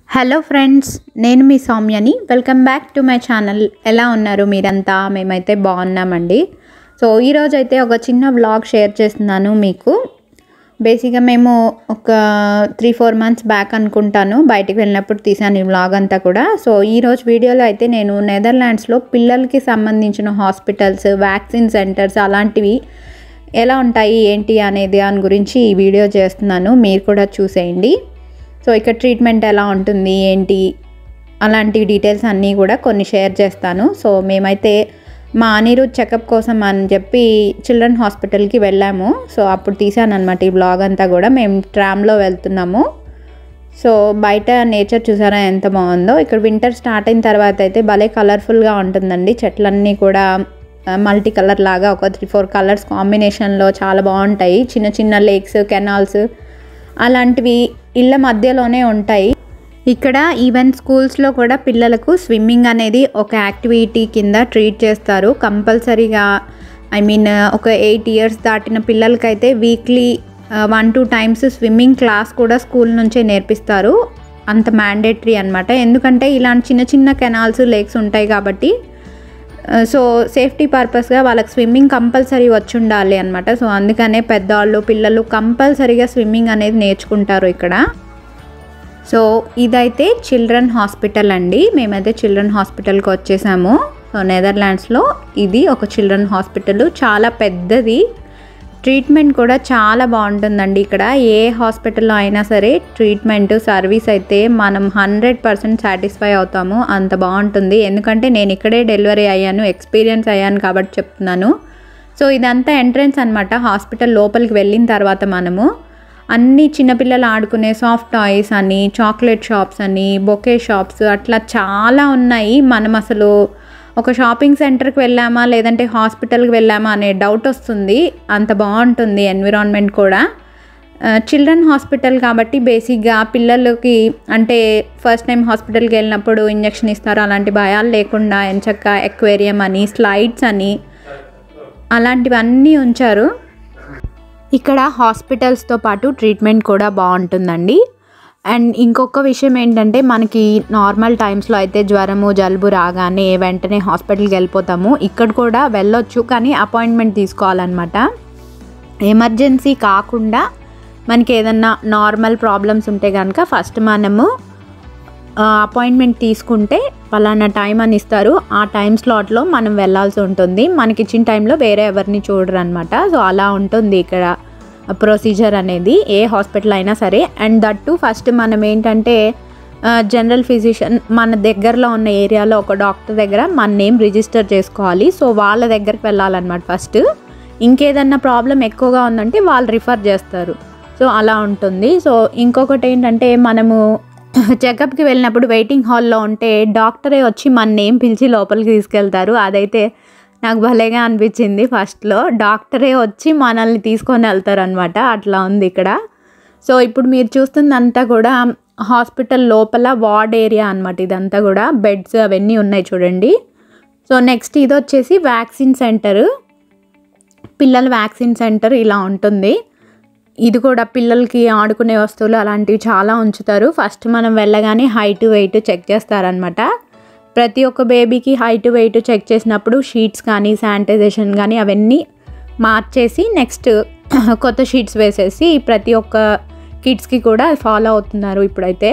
hello friends నేను మీ సౌమ్యని welcome back to my channel ఎలా ఉన్నారు మీరంతా మేమైతే బాగున్నామండి సో ఈరోజు అయితే ఒక చిన్న వ్లాగ్ షేర్ చేస్తున్నాను మీకు బేసిక్గా మేము ఒక త్రీ ఫోర్ మంత్స్ బ్యాక్ అనుకుంటాను బయటికి వెళ్ళినప్పుడు తీసాను ఈ వ్లాగ్ అంతా కూడా సో ఈరోజు వీడియోలో అయితే నేను నెదర్లాండ్స్లో పిల్లలకి సంబంధించిన హాస్పిటల్స్ వ్యాక్సిన్ సెంటర్స్ అలాంటివి ఎలా ఉంటాయి ఏంటి అనేది దాని గురించి ఈ వీడియో చేస్తున్నాను మీరు కూడా చూసేయండి సో ఇక్కడ ట్రీట్మెంట్ ఎలా ఉంటుంది ఏంటి అలాంటి డీటెయిల్స్ అన్నీ కూడా కొన్ని షేర్ చేస్తాను సో మేమైతే మా అనిరుద్ చెకప్ కోసం అని చెప్పి చిల్డ్రన్ హాస్పిటల్కి వెళ్ళాము సో అప్పుడు తీసాను అనమాట ఈ బ్లాగ్ అంతా కూడా మేము ట్రామ్లో వెళ్తున్నాము సో బయట నేచర్ చూసారా ఎంత బాగుందో ఇక్కడ వింటర్ స్టార్ట్ అయిన తర్వాత అయితే భలే కలర్ఫుల్గా ఉంటుందండి చెట్లన్నీ కూడా మల్టీ కలర్ లాగా ఒక త్రీ ఫోర్ కలర్స్ కాంబినేషన్లో చాలా బాగుంటాయి చిన్న చిన్న లేక్స్ కెనాల్స్ అలాంటివి ఇళ్ళ మధ్యలోనే ఉంటాయి ఇక్కడ ఈవెన్ స్కూల్స్లో కూడా పిల్లలకు స్విమ్మింగ్ అనేది ఒక యాక్టివిటీ కింద ట్రీట్ చేస్తారు కంపల్సరీగా ఐ మీన్ ఒక ఎయిట్ ఇయర్స్ దాటిన పిల్లలకైతే weekly one two times swimming class కూడా స్కూల్ నుంచే నేర్పిస్తారు అంత మ్యాండేటరీ అనమాట ఎందుకంటే ఇలాంటి చిన్న చిన్న కెనాల్స్ లేక్స్ ఉంటాయి కాబట్టి సో సేఫ్టీ పర్పస్గా వాళ్ళకి స్విమ్మింగ్ కంపల్సరీ వచ్చి ఉండాలి అనమాట సో అందుకనే పెద్దవాళ్ళు పిల్లలు కంపల్సరీగా స్విమ్మింగ్ అనేది నేర్చుకుంటారు ఇక్కడ సో ఇదైతే చిల్డ్రన్ హాస్పిటల్ అండి మేమైతే చిల్డ్రన్ హాస్పిటల్కి వచ్చేసాము సో నెదర్లాండ్స్లో ఇది ఒక చిల్డ్రన్ హాస్పిటల్ చాలా పెద్దది ట్రీట్మెంట్ కూడా చాలా బాగుంటుందండి ఇక్కడ ఏ హాస్పిటల్లో అయినా సరే ట్రీట్మెంట్ సర్వీస్ అయితే మనం హండ్రెడ్ పర్సెంట్ సాటిస్ఫై అవుతాము అంత బాగుంటుంది ఎందుకంటే నేను ఇక్కడే డెలివరీ అయ్యాను ఎక్స్పీరియన్స్ అయ్యాను కాబట్టి చెప్తున్నాను సో ఇదంతా ఎంట్రన్స్ అనమాట హాస్పిటల్ లోపలికి వెళ్ళిన తర్వాత మనము అన్ని చిన్నపిల్లలు ఆడుకునే సాఫ్ట్ టాయ్స్ అని చాక్లెట్ షాప్స్ అని బొకే షాప్స్ అట్లా చాలా ఉన్నాయి మనం అసలు ఒక షాపింగ్ సెంటర్కి వెళ్ళామా లేదంటే హాస్పిటల్కి వెళ్ళామా అనే డౌట్ వస్తుంది అంత బాగుంటుంది ఎన్విరాన్మెంట్ కూడా చిల్డ్రన్ హాస్పిటల్ కాబట్టి బేసిక్గా పిల్లలకి అంటే ఫస్ట్ టైం హాస్పిటల్కి వెళ్ళినప్పుడు ఇంజక్షన్ ఇస్తారు అలాంటి భయాలు లేకుండా ఎంచక్క ఎక్వేరియం అని స్లైడ్స్ అని అలాంటివన్నీ ఉంచారు ఇక్కడ హాస్పిటల్స్తో పాటు ట్రీట్మెంట్ కూడా బాగుంటుందండి అండ్ ఇంకొక విషయం ఏంటంటే మనకి నార్మల్ టైమ్స్లో అయితే జ్వరము జలుబు రాగానే వెంటనే హాస్పిటల్కి వెళ్ళిపోతాము ఇక్కడ కూడా వెళ్ళొచ్చు కానీ అపాయింట్మెంట్ తీసుకోవాలన్నమాట ఎమర్జెన్సీ కాకుండా మనకి ఏదన్నా నార్మల్ ప్రాబ్లమ్స్ ఉంటే కనుక ఫస్ట్ మనము అపాయింట్మెంట్ తీసుకుంటే పలానా టైం అని ఇస్తారు ఆ టైం స్లాట్లో మనం వెళ్ళాల్సి ఉంటుంది మనకి ఇచ్చిన టైంలో వేరే ఎవరిని చూడరు అనమాట సో అలా ఉంటుంది ఇక్కడ ప్రొసీజర్ అనేది ఏ హాస్పిటల్ అయినా సరే అండ్ దట్టు ఫస్ట్ మనం ఏంటంటే జనరల్ ఫిజిషియన్ మన దగ్గరలో ఉన్న ఏరియాలో ఒక డాక్టర్ దగ్గర మన నేమ్ రిజిస్టర్ చేసుకోవాలి సో వాళ్ళ దగ్గరికి వెళ్ళాలన్నమాట ఫస్ట్ ఇంకేదన్నా ప్రాబ్లం ఎక్కువగా ఉందంటే వాళ్ళు రిఫర్ చేస్తారు సో అలా ఉంటుంది సో ఇంకొకటి ఏంటంటే మనము చెకప్కి వెళ్ళినప్పుడు వెయిటింగ్ హాల్లో ఉంటే డాక్టరే వచ్చి మన నేమ్ పిలిచి లోపలికి తీసుకెళ్తారు అదైతే నాకు భలేగా అనిపించింది ఫస్ట్లో డాక్టరే వచ్చి మనల్ని తీసుకొని వెళ్తారు అనమాట అట్లా ఉంది ఇక్కడ సో ఇప్పుడు మీరు చూస్తుందంతా కూడా హాస్పిటల్ లోపల వార్డ్ ఏరియా అనమాట ఇదంతా కూడా బెడ్స్ అవన్నీ ఉన్నాయి చూడండి సో నెక్స్ట్ ఇది వచ్చేసి వ్యాక్సిన్ సెంటర్ పిల్లల వ్యాక్సిన్ సెంటర్ ఇలా ఉంటుంది ఇది కూడా పిల్లలకి ఆడుకునే వస్తువులు అలాంటివి చాలా ఉంచుతారు ఫస్ట్ మనం వెళ్ళగానే హైట్ వెయిట్ చెక్ చేస్తారనమాట ప్రతి ఒక్క బేబీకి హైట్ వెయిట్ చెక్ చేసినప్పుడు షీట్స్ కానీ శానిటైజేషన్ కానీ అవన్నీ మార్చేసి నెక్స్ట్ కొత్త షీట్స్ వేసేసి ప్రతి ఒక్క కిడ్స్కి కూడా ఫాలో అవుతున్నారు ఇప్పుడైతే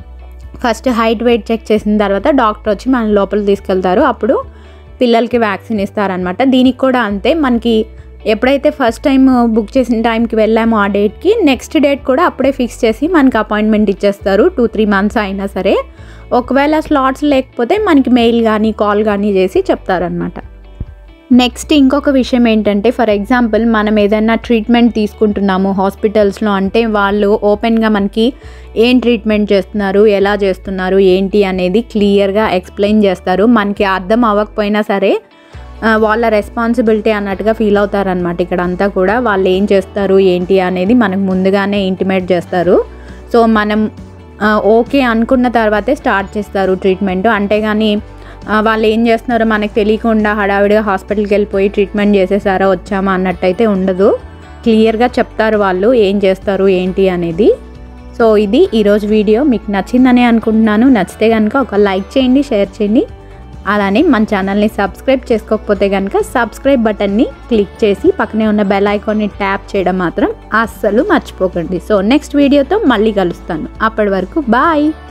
ఫస్ట్ హైట్ వెయిట్ చెక్ చేసిన తర్వాత డాక్టర్ వచ్చి మన లోపల తీసుకెళ్తారు అప్పుడు పిల్లలకి వ్యాక్సిన్ ఇస్తారనమాట దీనికి కూడా అంతే మనకి ఎప్పుడైతే ఫస్ట్ టైం బుక్ చేసిన టైంకి వెళ్ళామో ఆ డేట్కి నెక్స్ట్ డేట్ కూడా అప్పుడే ఫిక్స్ చేసి మనకి అపాయింట్మెంట్ ఇచ్చేస్తారు టూ త్రీ మంత్స్ అయినా సరే ఒకవేళ స్లాట్స్ లేకపోతే మనకి మెయిల్ కానీ కాల్ కానీ చేసి చెప్తారనమాట నెక్స్ట్ ఇంకొక విషయం ఏంటంటే ఫర్ ఎగ్జాంపుల్ మనం ఏదైనా ట్రీట్మెంట్ తీసుకుంటున్నాము హాస్పిటల్స్లో అంటే వాళ్ళు ఓపెన్గా మనకి ఏం ట్రీట్మెంట్ చేస్తున్నారు ఎలా చేస్తున్నారు ఏంటి అనేది క్లియర్గా ఎక్స్ప్లెయిన్ చేస్తారు మనకి అర్థం అవ్వకపోయినా సరే వాళ్ళ రెస్పాన్సిబిలిటీ అన్నట్టుగా ఫీల్ అవుతారనమాట ఇక్కడ అంతా కూడా వాళ్ళు ఏం చేస్తారు ఏంటి అనేది మనకు ముందుగానే ఇంటిమేట్ చేస్తారు సో మనం ఓకే అనుకున్న తర్వాతే స్టార్ట్ చేస్తారు ట్రీట్మెంట్ అంతేగాని వాళ్ళు ఏం చేస్తున్నారో మనకు తెలియకుండా హడావిడిగా హాస్పిటల్కి వెళ్ళిపోయి ట్రీట్మెంట్ చేసేసారా వచ్చామా అన్నట్టయితే ఉండదు క్లియర్గా చెప్తారు వాళ్ళు ఏం చేస్తారు ఏంటి అనేది సో ఇది ఈరోజు వీడియో మీకు నచ్చిందని అనుకుంటున్నాను నచ్చితే కనుక ఒక లైక్ చేయండి షేర్ చేయండి అలానే మన ఛానల్ని సబ్స్క్రైబ్ చేసుకోకపోతే కనుక సబ్స్క్రైబ్ బటన్ని క్లిక్ చేసి పక్కనే ఉన్న బెల్ ఐకాన్ని ట్యాప్ చేయడం మాత్రం అస్సలు మర్చిపోకండి సో నెక్స్ట్ వీడియోతో మళ్ళీ కలుస్తాను అప్పటి వరకు బాయ్